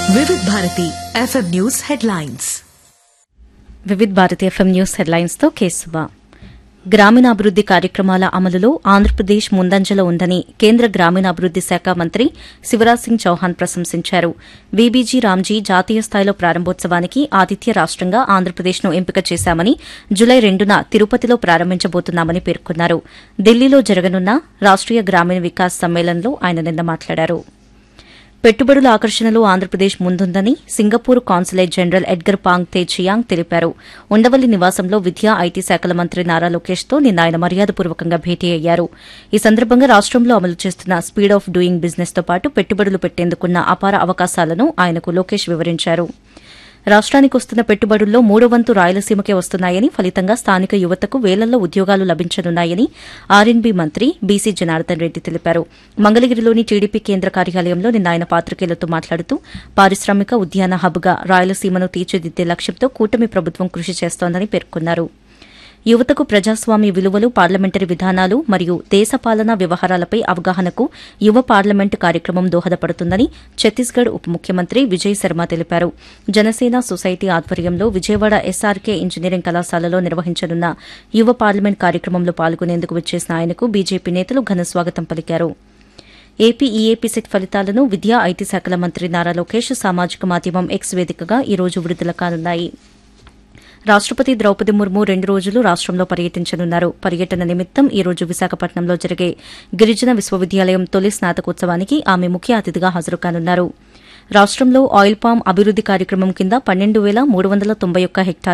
వివిధ Bharati FM news headlines Vividh Bharati FM news headlines తో కేసువా గ్రామీణాభివృద్ది కార్యక్రమాల అమలులో ఆంధ్రప్రదేశ్ ముందంజలో ఉందని కేంద్ర గ్రామీణాభివృద్ది శాఖ మంత్రి శివరాజ్ సింగ్ చౌహాన్ ప్రశంసించారు బీబీజీ రామ్జీ జాతీయ స్థాయిలో ప్రారంభోత్సవానికి ఆతిథ్య రాష్టంగా ఆంధ్రప్రదేశ్ను ఎంపిక చేశామని జులై రెండున తిరుపతిలో ప్రారంభించబోతున్నామని పేర్కొన్నారు ఢిల్లీలో జరగనున్న రాష్ట్రీయ గ్రామీణ వికాస్ సమ్మేళనంలో ఆయన నిన్న మాట్లాడారు పెట్టుబడుల ఆకర్షణలో ఆంధ్రప్రదేశ్ ముందుందని Singapore consulate general Edgar Pang Tze Chiang తెలిపారు ఉండవల్లి నివాసంలో విద్యా ఐటీ శాఖల మంత్రి నారా లోకేష్ తో నిన్న ఆయన మర్యాదపూర్వకంగా భేటీ అయ్యారు ఈ సందర్భంగా రాష్టంలో అమలు చేస్తున్న స్పీడ్ ఆఫ్ డూయింగ్ బిజినెస్ తో పాటు పెట్టుబడులు పెట్టేందుకున్న అపార అవకాశాలను ఆయనకు లోకేష్ వివరించారు రాష్ట్రానికి వస్తున్న పెట్టుబడుల్లో మూడో వంతు రాయలసీమకే వస్తున్నాయని ఫలితంగా స్థానిక యువతకు వేలల్లో ఉద్యోగాలు లభించనున్నాయని ఆర్ఎన్బీ మంత్రి బీసీ జనార్దన్ రెడ్డి తెలిపారు మంగళగిరిలోని టీడీపీ కేంద్ర కార్యాలయంలో నిన్న ఆయన పాత్రికేయులతో మాట్లాడుతూ పారిశ్రామిక ఉద్యాన హబ్గా రాయలసీమను తీర్చిదిద్దే లక్ష్యంతో కూటమి ప్రభుత్వం కృషి చేస్తోందని పేర్కొన్నారు యువతకు ప్రజాస్వామ్య విలువలు పార్లమెంటరీ విధానాలు మరియు దేశ పాలనా వ్యవహారాలపై అవగాహనకు యువ పార్లమెంటు కార్యక్రమం దోహదపడుతుందని ఛత్తీస్గఢ్ ఉప ముఖ్యమంత్రి విజయ్ శర్మ తెలిపారు జనసేన సొసైటీ ఆధ్వర్యంలో విజయవాడ ఎస్ఆర్కే ఇంజనీరింగ్ కళాశాలలో నిర్వహించనున్న యువ పార్లమెంట్ కార్యక్రమంలో పాల్గొనేందుకు వచ్చేసిన ఆయనకు బీజేపీ నేతలు ఘన స్వాగతం పలికారు ఏపీ ఈఏపీ సెట్ ఫలితాలను విద్యా ఐటీ శాఖల మంత్రి నారా లోకేష్ సామాజిక మాధ్యమం ఎక్స్ వేదికగా ఈ రోజు విడుదల కానున్నాయి రాష్టపతి ద్రౌపది ముర్ము రెండు రోజులు రాష్టంలో పర్యటించనున్నారు పర్యటన నిమిత్తం ఈ రోజు విశాఖపట్నంలో జరిగే గిరిజన విశ్వవిద్యాలయం తొలి స్నాతకోత్సవానికి ఆమె ముఖ్య అతిథిగా హాజరు కానున్నారు రాష్టంలో ఆయిల్ పామ్ అభివృద్ది కార్యక్రమం కింద పన్నెండు వేల మూడు వందల తొంభై ఒక్క హెక్టార్